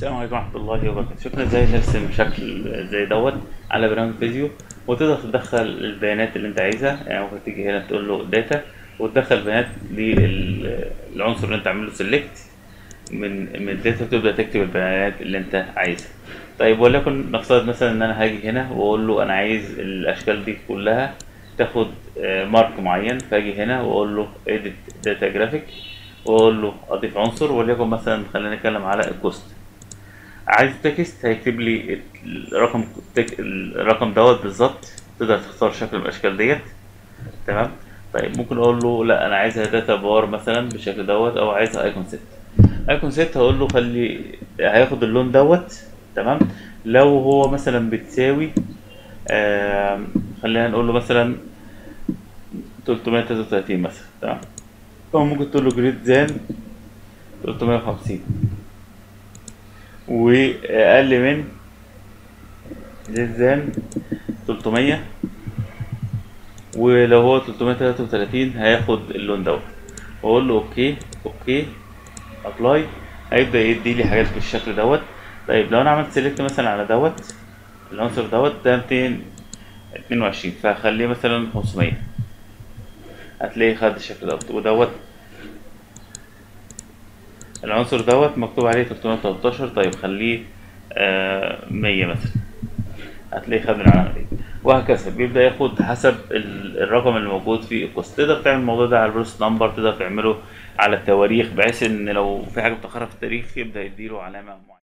السلام عليكم ورحمة الله وبركاته شفنا ازاي نرسم شكل زي دوت على برنامج فيديو وتقدر تدخل البيانات اللي انت عايزها يعني ممكن تيجي هنا تقول له داتا وتدخل بيانات للعنصر اللي انت عامله سيلكت من من الداتا وتبدأ تكتب البيانات اللي انت عايزها طيب وليكن نفترض مثلا ان انا هاجي هنا واقول له انا عايز الاشكال دي كلها تاخد آه، مارك معين فاجي هنا واقول له edit data graphic واقول له اضيف عنصر وليكن مثلا خلينا نتكلم على الكوست عايز تكست هيكتب لي الرقم تك... الرقم دوت بالظبط تقدر تختار شكل من الاشكال ديت تمام طيب ممكن اقول له لا انا عايزها داتا بار مثلا بالشكل دوت او عايزها ايكون ست ايكون ست هقول له خلي هياخد اللون دوت تمام لو هو مثلا بتساوي آم، خلينا نقول له مثلا 333 مثلا تمام او ممكن تقول له جريد زان 350 واقل من جريد زان 300 ولو هو 333 هياخد اللون دوت واقول له اوكي اوكي ابلاي هيبدا يدي لي حاجات بالشكل دوت طيب لو انا عملت سيلكت مثلا على دوت العنصر دوت ده 222 فهخليه مثلا 500 هتلاقيه خد الشكل دوت ودوت العنصر دوت مكتوب عليه 313 طيب خليه آه 100 مثلا هتلاقيه خد العلامة دي وهكذا بيبدأ ياخد حسب ال- الرقم اللي موجود في الكوست تقدر تعمل الموضوع ده على البروس نمبر تقدر تعمله على التواريخ بحيث ان لو في حاجة متأخرة في التاريخ يبدأ يديله علامة معينة